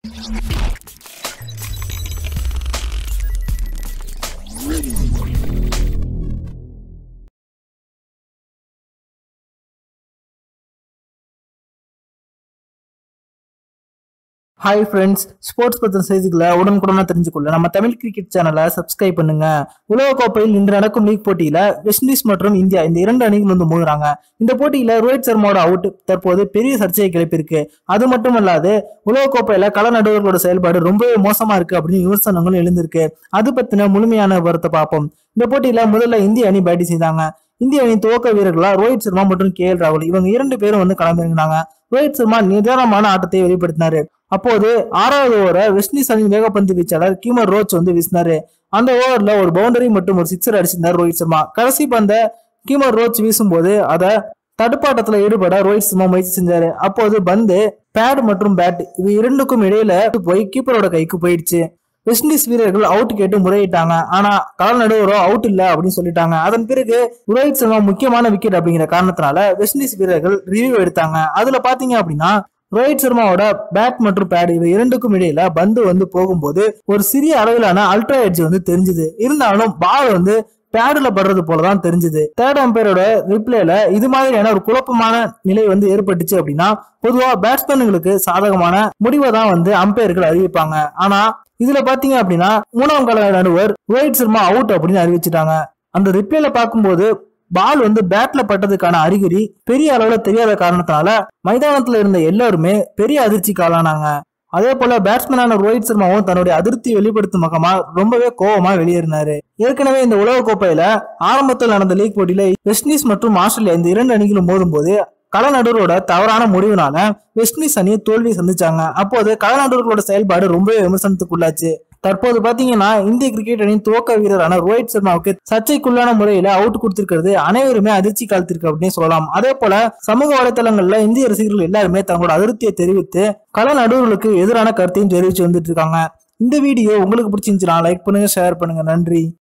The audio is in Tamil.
ஹாய் ஃப்ரெண்ட்ஸ் ஸ்போர்ட்ஸ் பத்தின செய்திகளை உடனுக்குடனா தெரிஞ்சுக்கொள்ள நம்ம தமிழ் கிரிக்கெட் சேனலை சப்ஸ்கிரைப் பண்ணுங்க உலகக்கோப்பையில் இன்று நடக்கும் லீக் போட்டியில வெஸ்ட் இண்டீஸ் மற்றும் இந்தியா இந்த இரண்டு அணிகள் வந்து மோதுறாங்க இந்த போட்டியில ரோஹித் சர்மாவோட அவுட் தற்போது பெரிய சர்ச்சையை கிளப்பியிருக்கு அது மட்டும் இல்லாது உலகக்கோப்பையில கள நடுவர்களோட செயல்பாடு ரொம்பவே மோசமா இருக்கு அப்படின்னு விமர்சனங்களும் எழுந்திருக்கு அது பத்தின முழுமையான விவரத்தை பார்ப்போம் இந்த போட்டியில முதல்ல இந்திய அணி பேட்டிங் செய்தாங்க இந்திய அணி துவக்க வீரர்களா ரோஹித் சர்மா மற்றும் கே எல் ராகுல் இவங்க இரண்டு பேரும் வந்து களமிறங்கினாங்க ரோஹித் சர்மா நிதானமான ஆட்டத்தை வெளிப்படுத்தினாரு அப்போது ஆறாவது ஓவரை வெஸ்ட் இண்டீஸ் அணி வேகப்பந்து வீச்சாளர் கீமர் ரோச் வந்து வீசினாரு அந்த ஓவர்ல ஒரு பவுண்டரி மற்றும் ஒரு சிக்ஸர் அடிச்சிருந்தார் ரோஹித் சர்மா கடைசி பந்த கீமர் ரோச் வீசும்போது அதை தடுப்பாட்டத்துல ஈடுபட ரோஹித் சர்மா முயற்சி செஞ்சாரு அப்போது பந்து பேட் மற்றும் பேட் இது இரண்டுக்கும் இடையில போய் கீப்பரோட கைக்கு போயிடுச்சு வெஸ்ட் இண்டீஸ் வீரர்கள் அவுட் கேட்டு முறையிட்டாங்க ஆனா கள நடுவரோ அவுட் இல்ல அப்படின்னு சொல்லிட்டாங்க அதன் பிறகு ரோஹித் சர்மா முக்கியமான விக்கெட் அப்படிங்கிற காரணத்தினால வெஸ்ட் இண்டீஸ் வீரர்கள் ரிவ்யூ எடுத்தாங்க அதுல பாத்தீங்க அப்படின்னா ரோஹித் சர்மாவோட பேட் மற்றும் பேட் இவை இரண்டுக்கும் இடையில பந்து வந்து போகும்போது ஒரு சிறிய அளவிலான அல்ட்ரா எட்ஜ் வந்து தெரிஞ்சுது இருந்தாலும் பால் வந்து பேடுல படுறது போலதான் தெரிஞ்சது தேர்ட் அம்பையரோட ரிப்ளேல இது மாதிரியான ஒரு குழப்பமான நிலை வந்து ஏற்பட்டுச்சு அப்படின்னா பொதுவா பேட்ஸ்மேன்களுக்கு சாதகமான முடிவை தான் வந்து அம்பையர்கள் அறிவிப்பாங்க ஆனா இதுல பாத்தீங்க அப்படின்னா மூணாம் கால நடுவர் ரோஹித் சர்மா அவுட் அப்படின்னு அறிவிச்சிட்டாங்க அந்த ரிப்ளேல பார்க்கும்போது பால் வந்து பேட்ல பட்டதுக்கான அறிகுறி பெரிய அளவுல தெரியாத காரணத்தினால மைதானத்துல இருந்த எல்லாருமே பெரிய அதிர்ச்சிக்கு ஆளானாங்க அதே போல பேட்ஸ்மேனான ரோஹித் சர்மாவும் தன்னுடைய அதிருப்தி வெளிப்படுத்தும் முகமா ரொம்பவே கோவமா வெளியேறினாரு ஏற்கனவே இந்த உலக கோப்பையில ஆரம்பத்தில் நடந்த லீக் போட்டியில வெஸ்ட் இண்டீஸ் மற்றும் ஆஸ்திரேலியா இந்த இரண்டு அணிகளும் மோதும் போது கள நடுவரோட தவறான முடிவுனால வெஸ்ட் இண்டீஸ் அணி தோல்வி சந்திச்சாங்க அப்போது கள நடுவர்களோட செயல்பாடு ரொம்பவே விமர்சனத்துக்குள்ளாச்சு தற்போது பாத்தீங்கன்னா இந்திய கிரிக்கெட் அணியின் துவக்க வீரரான ரோஹித் சர்மாவுக்கு சர்ச்சைக்குள்ளான முறையில அவுட் கொடுத்திருக்கிறது அனைவருமே அதிர்ச்சி காலத்திற்கு அப்படின்னு சொல்லலாம் அதே போல சமூக வலைதளங்கள்ல இந்திய ரசிகர்கள் எல்லாருமே தங்களோட அதிருப்தியை தெரிவித்து கள நடுவர்களுக்கு எதிரான கருத்தையும் தெரிவிச்சு வந்துட்டு இருக்காங்க இந்த வீடியோ உங்களுக்கு பிடிச்சிருந்துச்சுன்னா லைக் பண்ணுங்க ஷேர் பண்ணுங்க நன்றி